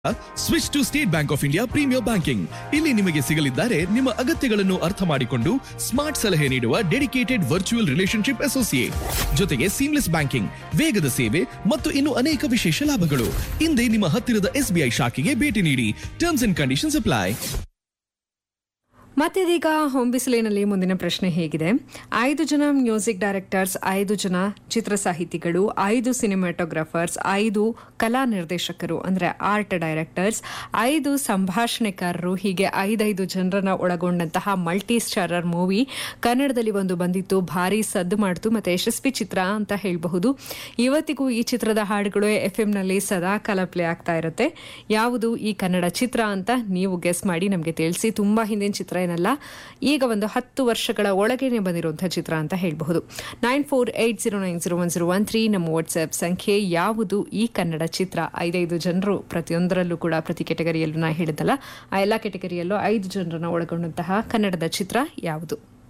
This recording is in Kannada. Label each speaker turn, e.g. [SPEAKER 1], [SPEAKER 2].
[SPEAKER 1] switch to State Bank of India premier banking ಇಲ್ಲಿ ನಿಮಗೆ ಸಿಗಲಿದ್ದಾರೆ ನಿಮ್ಮ ಅಗತ್ಯಗಳನ್ನು ಅರ್ಥ ಮಾಡಿಕೊಂಡು ಸ್ಮಾರ್ಟ್ ಸಲಹೆ ನೀಡುವ ಡೆಡಿಕೇಟೆಡ್ ವರ್ಚುವಲ್ ರಿಲೇಶನ್ಶಿಪ್ ಅಸೋಸಿಯೇಟ್ ಜೊತೆಗೆ ಸೀಮ್ಲೆಸ್ ಬ್ಯಾಂಕಿಂಗ್ ವೇಗದ ಸೇವೆ ಮತ್ತು ಇನ್ನು ಅನೇಕ ವಿಶೇಷ ಲಾಭಗಳು ಹಿಂದೆ ನಿಮ್ಮ ಹತ್ತಿರದ ಎಸ್ಬಿಐ ಶಾಖೆಗೆ ಭೇಟಿ ನೀಡಿ ಟರ್ಮ್ಸ್ ಅಂಡ್ ಕಂಡೀಷನ್ಸ್ ಅಪ್ಲೈ
[SPEAKER 2] ಮತ್ತಿದೀಗ ಹೊಂಬಿಸಿಲಿನಲ್ಲಿ ಮುಂದಿನ ಪ್ರಶ್ನೆ ಹೇಗಿದೆ ಐದು ಜನ ಮ್ಯೂಸಿಕ್ ಡೈರೆಕ್ಟರ್ಸ್ ಐದು ಜನ ಚಿತ್ರ ಸಾಹಿತಿಗಳು ಐದು ಸಿನಿಮಾಟೋಗ್ರಾಫರ್ಸ್ ಐದು ಕಲಾ ನಿರ್ದೇಶಕರು ಅಂದ್ರೆ ಆರ್ಟ್ ಡೈರೆಕ್ಟರ್ಸ್ ಐದು ಸಂಭಾಷಣೆಕಾರರು ಹೀಗೆ ಐದೈದು ಜನರನ್ನ ಒಳಗೊಂಡಂತಹ ಮಲ್ಟಿ ಸ್ಟಾರರ್ ಮೂವಿ ಕನ್ನಡದಲ್ಲಿ ಒಂದು ಬಂದಿತ್ತು ಭಾರಿ ಸದ್ದು ಮಾಡ್ತು ಮತ್ತೆ ಯಶಸ್ವಿ ಚಿತ್ರ ಅಂತ ಹೇಳಬಹುದು ಇವತ್ತಿಗೂ ಈ ಚಿತ್ರದ ಹಾಡುಗಳು ಎಫ್ ನಲ್ಲಿ ಸದಾ ಕಾಲ ಪ್ಲೇ ಆಗ್ತಾ ಇರುತ್ತೆ ಯಾವುದು ಈ ಕನ್ನಡ ಚಿತ್ರ ಅಂತ ನೀವು ಗೆಸ್ ಮಾಡಿ ನಮಗೆ ತಿಳಿಸಿ ತುಂಬಾ ಹಿಂದಿನ ಚಿತ್ರ ಏನಲ್ಲ ಈಗ ಒಂದು ಹತ್ತು ವರ್ಷಗಳ ಒಳಗೇನೆ ಬಂದಿರುವಂತಹ ಚಿತ್ರ ಅಂತ ಹೇಳಬಹುದು nine four eight zero nine zero one zero one three ನಮ್ಮ ವಾಟ್ಸ್ಆಪ್ ಸಂಖ್ಯೆ ಯಾವುದು ಈ ಕನ್ನಡ ಚಿತ್ರ ಐದೈದು ಜನರು ಪ್ರತಿಯೊಂದರಲ್ಲೂ ಕೂಡ ಪ್ರತಿ ಕೆಟಗರಿಯಲ್ಲೂ ನಾ ಹೇಳಿದ್ದಲ್ಲ ಆ ಎಲ್ಲ ಕೆಟಗರಿಯಲ್ಲೂ ಐದು ಜನರನ್ನ ಒಳಗೊಂಡಂತಹ ಕನ್ನಡದ ಚಿತ್ರ ಯಾವುದು